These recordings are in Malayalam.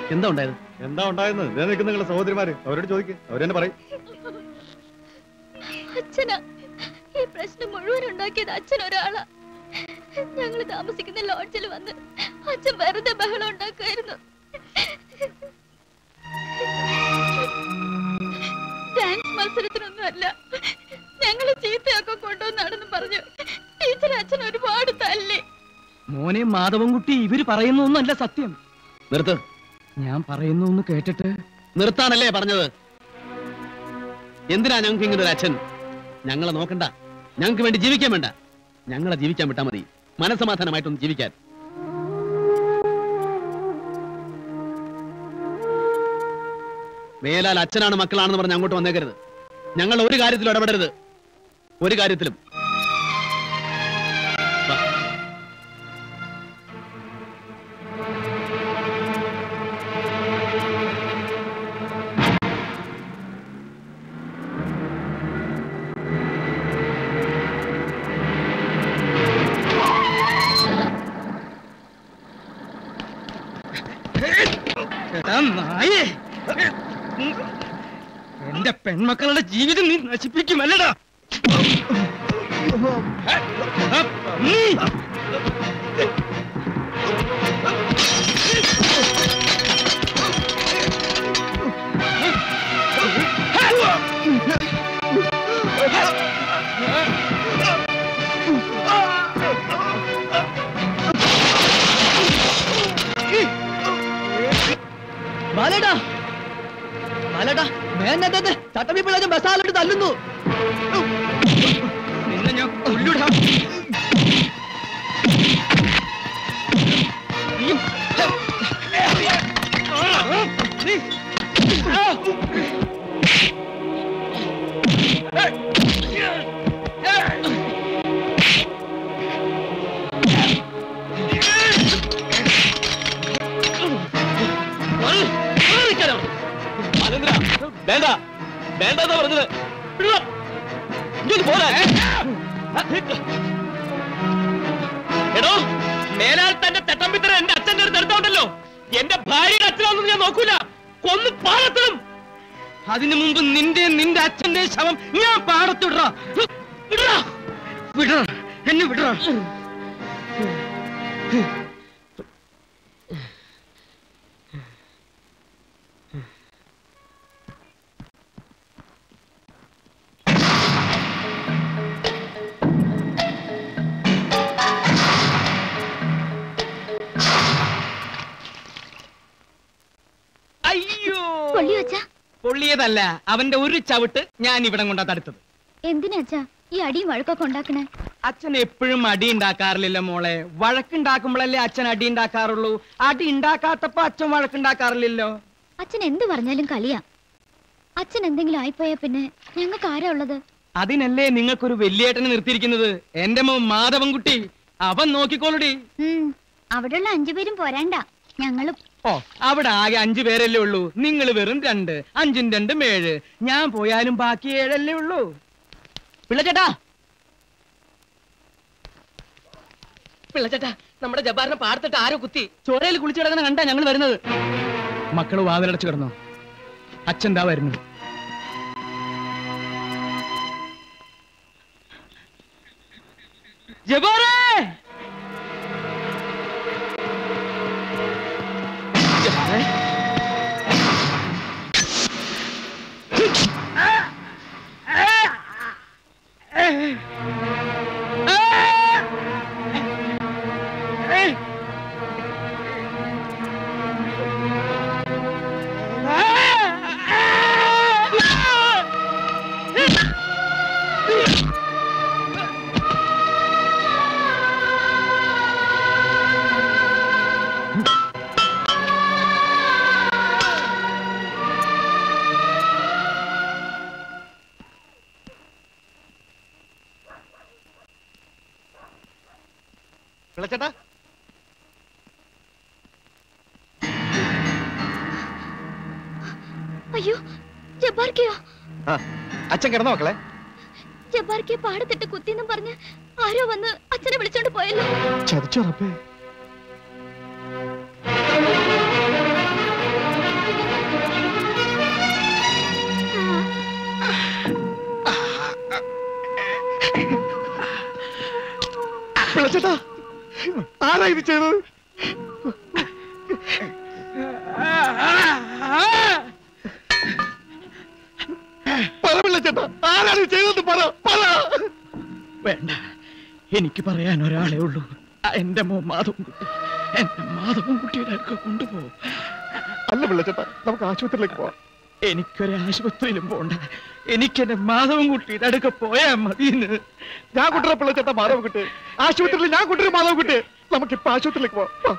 എന്താ ഉണ്ടായത് എന്താ ഉണ്ടായെന്ന് ഇതേ നിൽക്കുന്ന നിങ്ങളുടെ സഹോദരിമാര് അവരോട് ചോദിക്കുക അവരെന്നെ പറയും അച്ഛനാ ഈ പ്രശ്നം മുഴുവൻ ഉണ്ടാക്കിയത് അച്ഛൻ ഒരാളാ ഞങ്ങൾ താമസിക്കുന്ന ലോഡ്ജിൽ വന്ന് അച്ഛൻ വെറുതെ ബഹളം ഉണ്ടാക്കുമായിരുന്നു ഡാൻസ് മത്സരത്തിനൊന്നുമല്ല ഞങ്ങള് ചീത്തയൊക്കെ കൊണ്ടുവന്നാണെന്ന് പറഞ്ഞു ടീച്ചർ അച്ഛൻ ഒരുപാട് തല്ലി മോനെ മാധവൻകുട്ടി ഇവര് പറയുന്നൊന്നും അല്ല സത്യം നിർത്ത് ഞാൻ പറയുന്നു ഒന്ന് കേട്ടിട്ട് നിർത്താനല്ലേ പറഞ്ഞത് എന്തിനാ ഞങ്ങൾക്ക് ഇങ്ങനെ ഒരു അച്ഛൻ ഞങ്ങളെ നോക്കണ്ട ഞങ്ങൾക്ക് വേണ്ടി ജീവിക്കാൻ വേണ്ട ഞങ്ങളെ ജീവിക്കാൻ വിട്ടാ മതി മനസമാധാനമായിട്ടൊന്ന് ജീവിക്കാൻ മേലാൽ അച്ഛനാണ് മക്കളാണെന്ന് പറഞ്ഞ് അങ്ങോട്ട് വന്നേക്കരുത് ഞങ്ങൾ ഒരു കാര്യത്തിലും ഇടപെടരുത് ഒരു കാര്യത്തിലും വാ. എടാ നായേ എന്റെ പെൺമക്കളുടെ ജീവിതം നീ നശിപ്പിക്കുമല്ലടാ ബാലേട്ടാ ബാലേട്ടാ മേനത്തെ ചട്ടമ്പി പിള്ളേരും ബസാലിട്ട് തല്ലുന്നു നിന്നെ ഞാൻ കൊല്ലുടാ വേണ്ട വേണ്ട പറഞ്ഞത് വിടുക. ഇങ്ങോട്ട് പോരാ എടോ മേലാൽ തന്റെ തെട്ടമ്പിത്തര എന്റെ അച്ഛന്റെ അടുത്ത് എടുത്തോണ്ടല്ലോ എന്റെ ഭാര്യയുടെ അച്ഛനൊന്നും ഞാൻ നോക്കൂല കൊന്ന് പാടത്തിടും അതിനു മുമ്പ് നിന്റെ നിന്റെ അച്ഛന്റെ ശവം ഞാൻ പാടത്തിടറാ വിടറാ വിടറാ എന്നെ വിടറാ അയ്യോ കൊള്ളി വെച്ചാ പൊള്ളിയതല്ല അവന്റെ ഒരു ചവിട്ട് ഞാൻ ഇവിടം കൊണ്ടാ തടുത്തത് എന്തിനാ അച്ഛാ ഈ അടിയും വഴക്കൊക്കെ ഉണ്ടാക്കണേ അച്ഛൻ എപ്പോഴും അടി ഉണ്ടാക്കാറില്ലല്ലോ മോളെ വഴക്കുണ്ടാക്കുമ്പോഴല്ലേ അച്ഛൻ അടി ഉണ്ടാക്കാറുള്ളൂ അടി ഉണ്ടാക്കാത്തപ്പോ അച്ഛൻ വഴക്കുണ്ടാക്കാറില്ലല്ലോ അച്ഛൻ എന്ത് പറഞ്ഞാലും കളിയാ അച്ഛൻ എന്തെങ്കിലും ആയിപ്പോയാ പിന്നെ ഞങ്ങൾക്ക് ആരാ ഉള്ളത് അതിനല്ലേ നിങ്ങൾക്കൊരു വലിയേട്ടനെ നിർത്തിയിരിക്കുന്നത് എന്റെ മോൻ മാധവൻകുട്ടി അവൻ നോക്കിക്കോളൂടി ഉം അവിടെയുള്ള അഞ്ചുപേരും പോരാണ്ട ഞങ്ങളും ഓ അവിടെ ആകെ അഞ്ചു പേരല്ലേ ഉള്ളൂ നിങ്ങൾ വെറും രണ്ട് അഞ്ചും രണ്ടും ഏഴ് ഞാൻ പോയാലും ബാക്കി ഏഴല്ലേ ഉള്ളൂ പിള്ളച്ചേട്ടാ പിള്ളച്ചേട്ടാ നമ്മുടെ ജബ്ബാറിനെ പാടത്തിട്ട് ആരോ കുത്തി ചോരയിൽ കുളിച്ചു കിടക്കുന്ന കണ്ടാ ഞങ്ങൾ വരുന്നത് മക്കള് വാതിലടച്ചു കിടന്നോ അച്ഛൻ ദാ വരുന്നു ജബാറേ പിള്ളച്ചേട്ടാ അയ്യോ ജബ്ബാർക്കയോ ആ അച്ഛൻ കിടന്നോ മക്കളെ ജബ്ബാർക്കയെ പാടത്തിട്ട് കുത്തിന്നും പറഞ്ഞ് ആരോ വന്ന് അച്ഛനെ വിളിച്ചോണ്ട് പോയല്ലോ ചതിച്ചോ റബ്ബേ പിള്ളച്ചേട്ടാ ആരാ ഇത് ചെയ്തത് പറ പിള്ളച്ചേട്ടാ ആരാണ് ഇത് ചെയ്തത് പറ പറ വേണ്ട എനിക്ക് പറയാൻ ഒരാളേ ഉള്ളൂ ആ, എന്റെ മോ മാധവൻകുട്ടി എന്റെ മാധവൻകുട്ടിയുടെ അടുക്ക കൊണ്ടുപോകും അല്ല പിള്ളച്ചേട്ടാ നമുക്ക് ആശുപത്രിയിലേക്ക് പോവാം എനിക്കൊരു ആശുപത്രിയിലും പോണ്ട എനിക്ക് എന്റെ മാധവൻകുട്ടിയുടെ അടുക്ക പോയാ മതിന്ന് ഞാൻ കൊണ്ടുവരാം പിള്ളച്ചേട്ടാ മാധവ് കുട്ടി ആശുപത്രിയിൽ ഞാൻ കൊണ്ടുവരും മാധവ് കുട്ടി നമുക്ക് ഇപ്പൊ ആശുപത്രിയിലേക്ക് പോവാം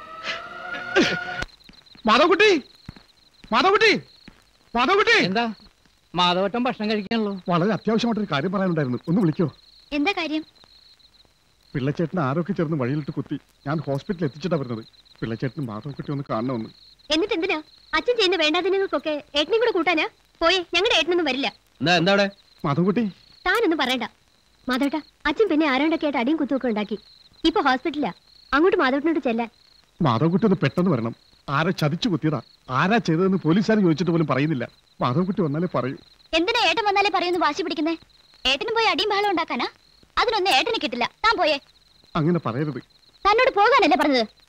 മാധവ് കുട്ടി മാധവ് കുട്ടി മാധവ് കുട്ടി എന്താ മാധവട്ടം ഭക്ഷണം കഴിക്കാനുള്ളൂ വളരെ അത്യാവശ്യമായിട്ടൊരു കാര്യം പറയാനുണ്ടായിരുന്നു ഒന്ന് വിളിക്കോ എന്താ കാര്യം പിള്ളച്ചേട്ടന് ആരൊക്കെ ചേർന്ന് വഴിയിലിട്ട് കുത്തി ഞാൻ ഹോസ്പിറ്റലിൽ എത്തിച്ചിട്ടാ വരുന്നത് പിള്ളച്ചേട്ടന് മാധവ് കുട്ടി ഒന്ന് കാണണമെന്ന് എന്നിട്ട് എന്തിനാ അച്ഛൻ ചെയ്യുന്ന വേണ്ടാതിനങ്ങൾക്കൊക്കെ ഏട്ടനെയും കൂടെ കൂട്ടാനാ പോയെ ഞങ്ങളുടെ ഏട്ടനൊന്നും വരില്ല എന്താ എന്താ അവിടെ മാധവ് കുട്ടി താനൊന്നും പറയണ്ട മാധവട്ട അച്ഛൻ പിന്നെ ആരാണ്ടൊക്കെ ആയിട്ട് അടിയും കുത്തുമൊക്കെ ഉണ്ടാക്കി ഇപ്പൊ ഹോസ്പിറ്റലിലാ അങ്ങോട്ട് മാധവട്ടിനോട് ചെല്ലാൻ മാധവ് കുട്ടി ഒന്ന് പെട്ടെന്ന് വരണം ആരാ ചതിച്ചു കുത്തിയതാ ആരാ ചെയ്തതെന്ന് പോലീസുകാർ ചോദിച്ചിട്ട് പോലും പറയുന്നില്ല മാധവ് കുട്ടി വന്നാലേ പറയൂ എന്തിനാ ഏട്ടൻ വന്നാലേ പറയുന്നു വാശി പിടിക്കുന്നേ ഏട്ടനും പോയി അടിയും ബഹളം ഉണ്ടാക്കാനാ അതിനൊന്നും ഏട്ടന് കിട്ടില്ല താൻ പോയേ അങ്ങനെ പറയരുത് തന്നോട് പോകാനല്ലേ പറഞ്ഞത്